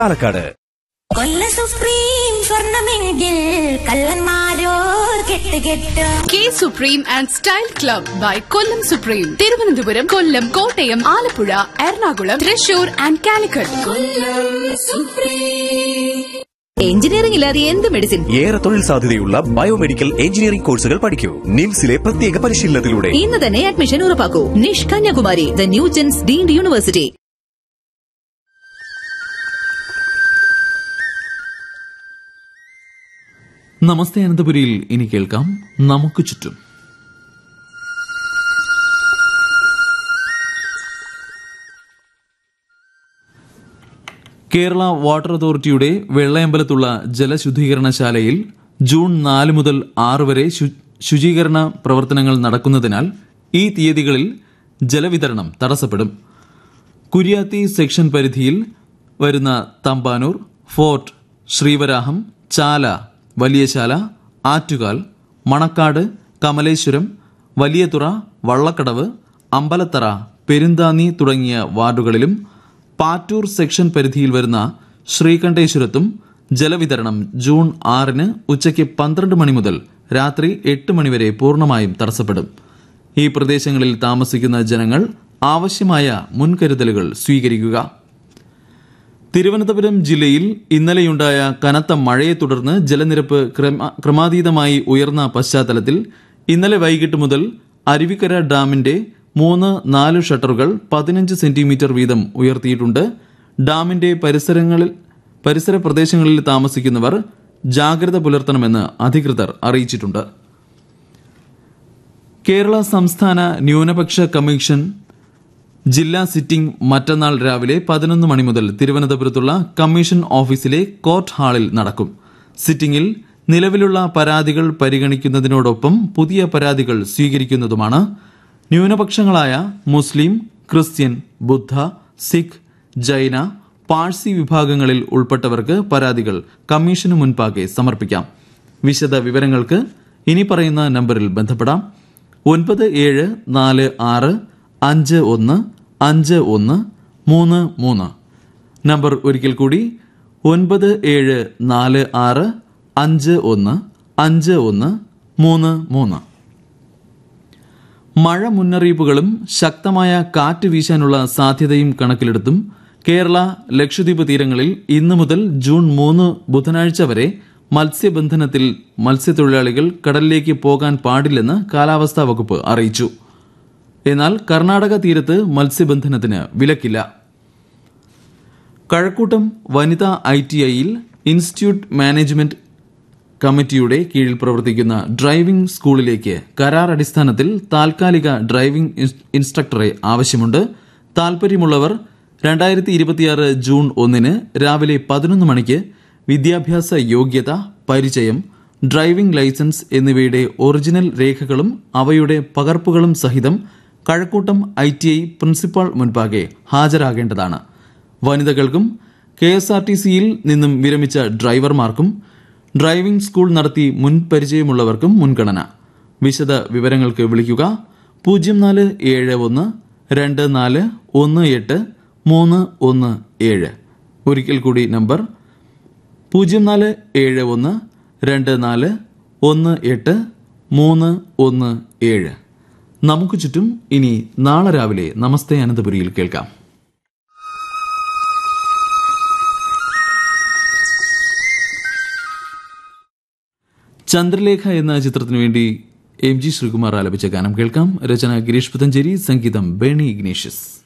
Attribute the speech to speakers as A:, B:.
A: പാലക്കാട്
B: കൊല്ല സുപ്രീം സ്വർണമെങ്കിൽ കള്ളന്മാരോർ കെട്ട് കെട്ട്
C: K supreme and style club by Kollam supreme Thiruvananthapuram Kollam Kottayam Alappuzha Ernakulam Thrissur and Calicut
D: engineering ഇല്ലാതെ എന്ത് മെഡിസിൻ
A: ഏറെ തൊഴിൽ സാധ്യതയുള്ള ബയോമെഡിക്കൽ എഞ്ചിനീയറിംഗ് കോഴ്സുകൾ പഠിക്കൂ നിംസിലെ പ്രത്യേക പരിശീലനത്തിലൂടെ
D: ഇന്ന് തന്നെ അഡ്മിഷൻ ഉറപ്പാക്കൂ Niche Kanyakumari the new gens deemed university
E: നമസ്തേ അനന്തപുരിയിൽ ഇനി കേൾക്കാം നമുക്ക് ചുറ്റും കേരള വാട്ടർ അതോറിറ്റിയുടെ വെള്ളയമ്പലത്തുള്ള ജലശുദ്ധീകരണശാലയിൽ ജൂൺ നാല് മുതൽ ആറ് വരെ ശു- ശുചീകരണ പ്രവർത്തനങ്ങൾ നടക്കുന്നതിനാൽ ഈ തീയതികളിൽ ജലവിതരണം തടസ്സപ്പെടും കുര്യാത്തി സെക്ഷൻ പരിധിയിൽ വരുന്ന തമ്പാനൂർ ഫോർട്ട് ശ്രീവരാഹം ചാല വലിയശാല ആറ്റുകാൽ മണക്കാട് കമലേശ്വരം വലിയതുറ വള്ളക്കടവ് അമ്പലത്തറ പെരുന്താന്നി തുടങ്ങിയ വാർഡുകളിലും പാറ്റൂർ സെക്ഷൻ പരിധിയിൽ വരുന്ന ശ്രീകണ്ഠേശ്വരത്തും ജലവിതരണം ജൂൺ ആറിന് ഉച്ചയ്ക്ക് പന്ത്രണ്ട് മണി മുതൽ രാത്രി എട്ട് മണിവരെ പൂർണ്ണമായും തടസ്സപ്പെടും ഈ പ്രദേശങ്ങളിൽ താമസിക്കുന്ന ജനങ്ങൾ ആവശ്യമായ മുൻകരുതലുകൾ സ്വീകരിക്കുക തിരുവനന്തപുരം ജില്ലയിൽ ഇന്നലെയുണ്ടായ കനത്ത മഴയെ തുടർന്ന് ജലനിരപ്പ് ക്രമ- ക്രമാതീതമായി ഉയർന്ന പശ്ചാത്തലത്തിൽ ഇന്നലെ വൈകിട്ട് മുതൽ അരുവിക്കര ഡാമിന്റെ മൂന്ന് നാല് ഷട്ടറുകൾ പതിനഞ്ച് സെന്റിമീറ്റർ വീതം ഉയർത്തിയിട്ടുണ്ട് ഡാമിന്റെ പരിസരങ്ങളിൽ പരിസര പ്രദേശങ്ങളിൽ താമസിക്കുന്നവർ ജാഗ്രത പുലർത്തണമെന്ന് അധികൃതർ അറിയിച്ചിട്ടുണ്ട് കേരള സംസ്ഥാന ന്യൂനപക്ഷ കമ്മീഷൻ ജില്ലാ സിറ്റിംഗ് മറ്റന്നാൾ രാവിലെ പതിനൊന്ന് മണി മുതൽ തിരുവനന്തപുരത്തുള്ള കമ്മീഷൻ ഓഫീസിലെ കോർട്ട് ഹാളിൽ നടക്കും സിറ്റിംഗിൽ നിലവിലുള്ള പരാതികൾ പരിഗണിക്കുന്നതിനോടൊപ്പം പുതിയ പരാതികൾ സ്വീകരിക്കുന്നതുമാണ് ന്യൂനപക്ഷങ്ങളായ മുസ്ലിം ക്രിസ്ത്യൻ ബുദ്ധ സിഖ് ജൈന പാഴ്സി വിഭാഗങ്ങളിൽ ഉൾപ്പെട്ടവർക്ക് പരാതികൾ കമ്മീഷനു മുൻപാകെ സമർപ്പിക്കാം വിശദ വിവരങ്ങൾക്ക് ഇനി പറയുന്ന നമ്പറിൽ ബന്ധപ്പെടാം ഒൻപത് ഏഴ് നാല് ആറ് അഞ്ച് ഒന്ന് അഞ്ച് ഒന്ന് മൂന്ന് മൂന്ന് നമ്പർ ഒരിക്കൽ കൂടി ഒൻപത് ഏഴ് നാല് ആറ് അഞ്ച് ഒന്ന് അഞ്ച് ഒന്ന് മൂന്ന് മൂന്ന് മഴ മുന്നറിയിപ്പുകളും ശക്തമായ കാറ്റ് വീശാനുള്ള സാധ്യതയും കണക്കിലെടുത്തും കേരള ലക്ഷദ്വീപ് തീരങ്ങളിൽ ഇന്നു മുതൽ ജൂൺ മൂന്ന് ബുധനാഴ്ച വരെ മത്സ്യബന്ധനത്തിൽ മത്സ്യത്തൊഴിലാളികൾ കടലിലേക്ക് പോകാൻ പാടില്ലെന്ന് കാലാവസ്ഥാ വകുപ്പ് അറിയിച്ചു എന്നാൽ കർണാടക തീരത്ത് മത്സ്യബന്ധനത്തിന് വിലക്കില്ല കഴക്കൂട്ടം വനിതാ ഐ ടി ഐയിൽ ഇൻസ്റ്റിറ്റ്യൂട്ട് മാനേജ്മെന്റ് കമ്മിറ്റിയുടെ കീഴിൽ പ്രവർത്തിക്കുന്ന ഡ്രൈവിംഗ് സ്കൂളിലേക്ക് കരാർ അടിസ്ഥാനത്തിൽ താൽക്കാലിക ഡ്രൈവിംഗ് ഇൻസ്- ഇൻസ്ട്രക്ടറെ ആവശ്യമുണ്ട് താൽപര്യമുള്ളവർ രണ്ടായിരത്തി ഇരുപത്തിയാറ് ജൂൺ ഒന്നിന് രാവിലെ പതിനൊന്ന് മണിക്ക് വിദ്യാഭ്യാസ യോഗ്യത പരിചയം ഡ്രൈവിംഗ് ലൈസൻസ് എന്നിവയുടെ ഒറിജിനൽ രേഖകളും അവയുടെ പകർപ്പുകളും സഹിതം Kazhakootam I T I principal മുൻപാകെ ഹാജരാകേണ്ടതാണ് വനിതകൾക്കും കെ എസ് ആർ ടി സിയിൽ നിന്നും വിരമിച്ച ഡ്രൈവർമാർക്കും ഡ്രൈവിംഗ് സ്കൂൾ നടത്തി മുൻ പരിചയമുള്ളവർക്കും മുൻഗണന വിശദ വിവരങ്ങൾക്ക് വിളിക്കുക പൂജ്യം നാല് ഏഴ് ഒന്ന് രണ്ട് നാല് ഒന്ന് എട്ട് മൂന്ന് ഒന്ന് ഏഴ് ഒരിക്കൽ കൂടി നമ്പർ പൂജ്യം നാല് ഏഴ് ഒന്ന് രണ്ട് നാല് ഒന്ന് എട്ട് മൂന്ന് ഒന്ന് ഏഴ് നമുക്ക് ചുറ്റും ഇനി നാളെ രാവിലെ നമസ്തേ അനന്തപുരിയിൽ കേൾക്കാം ചന്ദ്രലേഖ എന്ന ചിത്രത്തിനു വേണ്ടി എം ജി ശ്രീകുമാർ ആലപിച്ച ഗാനം കേൾക്കാം രചന ഗിരീഷ് പുതഞ്ചേരി സംഗീതം ബേണി ഇഗ്നേഷ്യസ്